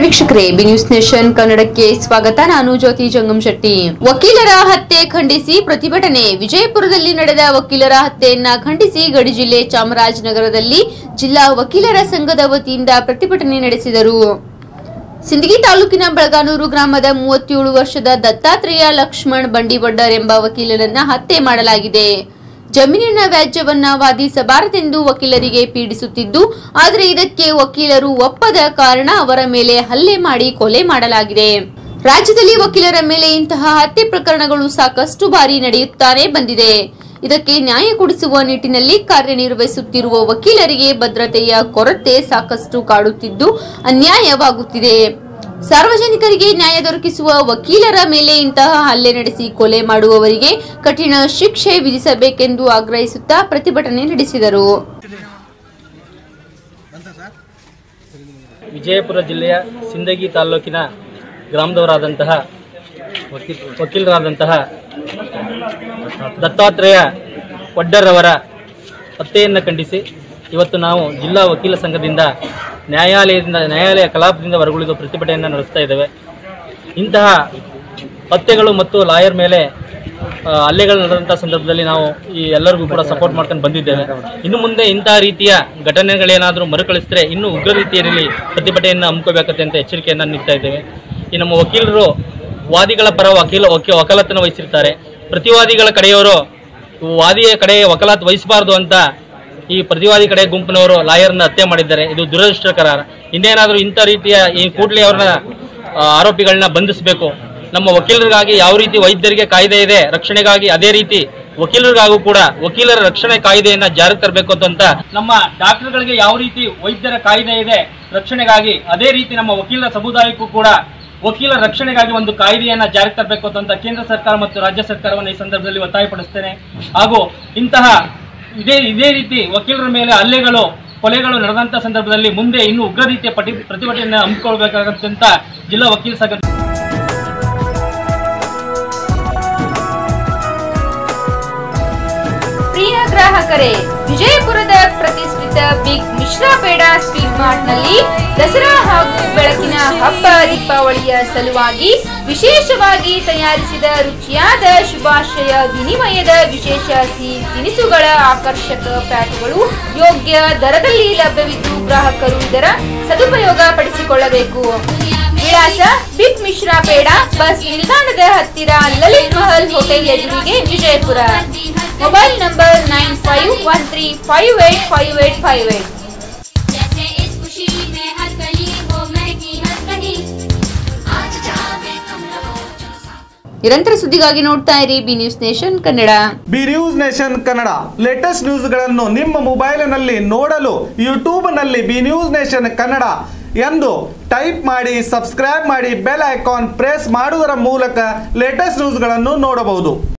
ವೀಕ್ಷಕರೇ B news nation ಕನ್ನಡಕ್ಕೆ ಸ್ವಾಗತ ನಾನು ಜ್ಯೋತಿ ಜಂಗಮ್ ಶೆಟ್ಟಿ ವಕೀಲರ ಹತ್ಯೆ ಖಂಡಿಸಿ ಪ್ರತಿಭಟನೆ ವಿಜಯಪುರದಲ್ಲಿ ನಡೆದ ವಕೀಲರ ಹತ್ಯೆಯನ್ನ ಖಂಡಿಸಿ ಗಡಿ ಜಿಲ್ಲೆ ಚಾಮರಾಜನಗರದಲ್ಲಿ ಜಿಲ್ಲಾ ವಕೀಲರ ಸಂಘದ ವತಿಯಿಂದ ಪ್ರತಿಭಟನೆ ನಡೆಸಿದರು ಸಿಂದಗಿ ತಾಲೂಕಿನ ಬೆಳಗಾನೂರು ಗ್ರಾಮದ ಮೂವತ್ತೇಳು ವರ್ಷದ ದತ್ತಾತ್ರೇಯ ಲಕ್ಷ್ಮಣ್ ಬಂಡಿವಡ್ಡರ್ ಎಂಬ ವಕೀಲರನ್ನ ಹತ್ಯೆ ಮಾಡಲಾಗಿದೆ ಜಮೀನಿನ ವ್ಯಾಜ್ಯವನ್ನ ವಾದಿಸಬಾರದೆಂದು ವಕೀಲರಿಗೆ ಪೀಡಿಸುತ್ತಿದ್ದು ಆದರೆ ಇದಕ್ಕೆ ವಕೀಲರು ಒಪ್ಪದ ಕಾರಣ ಅವರ ಮೇಲೆ ಹಲ್ಲೆ ಮಾಡಿ ಕೊಲೆ ಮಾಡಲಾಗಿದೆ ರಾಜ್ಯದಲ್ಲಿ ವಕೀಲರ ಮೇಲೆ ಇಂತಹ ಹತ್ಯೆ ಪ್ರಕರಣಗಳು ಸಾಕಷ್ಟು ಬಾರಿ ನಡೆಯುತ್ತಾನೆ ಬಂದಿದೆ ಇದಕ್ಕೆ ನ್ಯಾಯ ಕೊಡಿಸುವ ನಿಟ್ಟಿನಲ್ಲಿ ಕಾರ್ಯನಿರ್ವಹಿಸುತ್ತಿರುವ ವಕೀಲರಿಗೆ ಭದ್ರತೆಯ ಕೊರತೆ ಸಾಕಷ್ಟು ಕಾಡುತ್ತಿದ್ದು ಅನ್ಯಾಯವಾಗುತ್ತಿದೆ ಸಾರ್ವಜನಿಕರಿಗೆ ನ್ಯಾಯ ದೊರಕಿಸುವ ವಕೀಲರ ಮೇಲೆ ಇಂತಹ ಹಲ್ಲೆ ನಡೆಸಿ ಕೊಲೆ ಮಾಡುವವರಿಗೆ ಕಠಿಣ ಶಿಕ್ಷೆ ವಿಧಿಸಬೇಕೆಂದು ಆಗ್ರಹಿಸುತ್ತಾ ಪ್ರತಿಭಟನೆ ನಡೆಸಿದರು ವಿಜಯಪುರ ಜಿಲ್ಲೆಯ ಸಿಂದಗಿ ತಾಲ್ಲೂಕಿನ ಗ್ರಾಮದವರಾದಂತಹ ವಕೀಲ್ ವಕೀಲರಾದಂತಹ ದತ್ತಾತ್ರೇಯ ಒಡ್ಡರವರ ಹತ್ಯೆಯನ್ನು ಖಂಡಿಸಿ ಇವತ್ತು ನಾವು ಜಿಲ್ಲಾ ವಕೀಲ ಸಂಘದಿಂದ ನ್ಯಾಯಾಲಯದಿಂದ ನ್ಯಾಯಾಲಯ ಕಲಾಪದಿಂದ ಹೊರಗುಳಿದು ಪ್ರತಿಭಟನೆಯನ್ನು ನಡೆಸ್ತಾ ಇದ್ದೇವೆ ಇಂತಹ ಹತ್ಯೆಗಳು ಮತ್ತು ಲಾಯರ್ ಮೇಲೆ ಆ, ಹಲ್ಲೆಗಳು ನಡೆದಂಥ ಸಂದರ್ಭದಲ್ಲಿ ನಾವು ಈ ಎಲ್ಲರಿಗೂ ಕೂಡ ಸಪೋರ್ಟ್ ಮಾಡ್ಕೊಂಡು ಬಂದಿದ್ದೇವೆ ಇನ್ನು ಮುಂದೆ ಇಂತಹ ರೀತಿಯ ಘಟನೆಗಳೇನಾದರೂ ಮರುಕಳಿಸಿದ್ರೆ ಇನ್ನೂ ಉಗ್ರ ರೀತಿಯಲ್ಲಿ ಪ್ರತಿಭಟನೆಯನ್ನು ಹಮ್ಮಿಕೋಬೇಕಂತೆ ಅಂತ ಎಚ್ಚರಿಕೆಯನ್ನು ನೀಡ್ತಾ ಇದ್ದೇವೆ ಈ ನಮ್ಮ ವಕೀಲರು ವಾದಿಗಳ ಪರ ವಕೀಲ ವಕೀ ವಕಾಲತ್ತನ್ನು ವಹಿಸಿರ್ತಾರೆ ಪ್ರತಿವಾದಿಗಳ ಕಡೆಯವರು ವಾದಿಯ ಕಡೆ ವಕಾಲತ್ ವಹಿಸಬಾರ್ದು ಅಂತ ಈ ಪ್ರತಿವಾದಿ ಕಡೆ ಗುಂಪಿನವರು ಲಾಯರ್ನ ಹತ್ಯೆ ಮಾಡಿದ್ದಾರೆ ಇದು ದುರದೃಷ್ಟಕರ ಇನ್ನೇನಾದರೂ ಇಂಥ ರೀತಿಯ ಈ ಕೂಡಲೇ ಅವ್ರನ್ನ ಆ, ಆರೋಪಿಗಳನ್ನ ಬಂಧಿಸಬೇಕು ನಮ್ಮ ವಕೀಲರಿಗಾಗಿ ಯಾವ ರೀತಿ ವೈದ್ಯರಿಗೆ ಕಾಯ್ದೆ ಇದೆ ರಕ್ಷಣೆಗಾಗಿ ಅದೇ ರೀತಿ ವಕೀಲರಿಗಾಗೂ ಕೂಡ ವಕೀಲರ ರಕ್ಷಣೆ ಕಾಯ್ದೆಯನ್ನ ಜಾರಿಗೆ ತರಬೇಕು ಅಂತ ನಮ್ಮ ಡಾಕ್ಟರ್ಗಳಿಗೆ ಯಾವ ರೀತಿ ವೈದ್ಯರ ಕಾಯ್ದೆ ಇದೆ ರಕ್ಷಣೆಗಾಗಿ ಅದೇ ರೀತಿ ನಮ್ಮ ವಕೀಲರ ಸಮುದಾಯಕ್ಕೂ ಕೂಡ ವಕೀಲರ ರಕ್ಷಣೆಗಾಗಿ ಒಂದು ಕಾಯ್ದೆಯನ್ನ ಜಾರಿಗೆ ತರಬೇಕು ಅಂತ ಕೇಂದ್ರ ಸರ್ಕಾರ ಮತ್ತು ರಾಜ್ಯ ಸರ್ಕಾರವನ್ನು ಈ ಸಂದರ್ಭದಲ್ಲಿ ಒತ್ತಾಯಪಡಿಸ್ತೇನೆ ಹಾಗೂ ಇಂತಹ ಇದೇ ಇದೇ ರೀತಿ ವಕೀಲರ ಮೇಲೆ ಹಲ್ಲೆಗಳು ಕೊಲೆಗಳು ನಡೆದಂತ ಸಂದರ್ಭದಲ್ಲಿ ಮುಂದೆ ಇನ್ನೂ ಉಗ್ರ ರೀತಿಯ ಪಟಿ ಪ್ರತಿಭಟನೆಯನ್ನು ಹಮ್ಮಿಕೊಳ್ಬೇಕಾಗತ್ತೆ ಅಂತ ಜಿಲ್ಲಾ ವಕೀಲ ಸಂಘ ಪ್ರಿಯ ಗ್ರಾಹಕರೇ ವಿಜಯಪುರದ ಪ್ರತಿಷ್ಠಿತ ಬಿಗ್ ಮಿಶ್ರಾ ಬೇಡ ಸ್ವೀಟ್ ಮಾರ್ಟ್ ನಲ್ಲಿ ದಸರಾ ಹಾಗೂ ಬೆಳಕಿನ ಹಬ್ಬ ದೀಪಾವಳಿಯ ಸಲುವಾಗಿ ವಿಶೇಷವಾಗಿ ತಯಾರಿಸಿದ ರುಚಿಯಾದ ಶುಭಾಶಯ ವಿನಿಮಯದ ವಿಶೇಷ ಸಿಹಿ ತಿನಿಸುಗಳ ಆಕರ್ಷಕ ಪ್ಯಾಕ್ಗಳು ಯೋಗ್ಯ ದರದಲ್ಲಿ ಲಭ್ಯವಿದ್ದು ಗ್ರಾಹಕರು ಇದರ ಸದುಪಯೋಗ ಪಡಿಸಿಕೊಳ್ಳಬೇಕು ವಿಳಾಸ ಬಿಗ್ ಮಿಶ್ರಾ ಬೇಡ ಬಸ್ ನಿಲ್ದಾಣದ ಹತ್ತಿರ ಲಲಿತ್ ಮಹಲ್ ಹೋಟೆಲ್ ಎದುರಿಗೆ Vijayapura mobile number nine five one three five eight five eight five eight जैसे इस खुशी में हर गली हो महकी हर कहीं आज जावे तुम लोग जो साथ ನಿರಂತರ ಸುದ್ದಿಗಾಗಿ ನೋಡ್ತಾ ಇರಿ B news nation Kannada B news nation Kannada latest ನ್ಯೂಸ್ಗಳನ್ನು ನಿಮ್ಮ ಮೊಬೈಲಿನಲ್ಲಿ ನೋಡಲು ಯೂಟ್ಯೂಬ್ನಲ್ಲಿ ಬಿ ನ್ಯೂಸ್ ನೇಷನ್ ಕನ್ನಡ ಎಂದು ಟೈಪ್ ಮಾಡಿ ಸಬ್ಸ್ಕ್ರೈಬ್ ಮಾಡಿ ಬೆಲ್ ಐಕಾನ್ ಪ್ರೆಸ್ ಮಾಡುವುದರ ಮೂಲಕ ಲೇಟೆಸ್ಟ್ ನ್ಯೂಸ್ಗಳನ್ನು ನೋಡಬಹುದು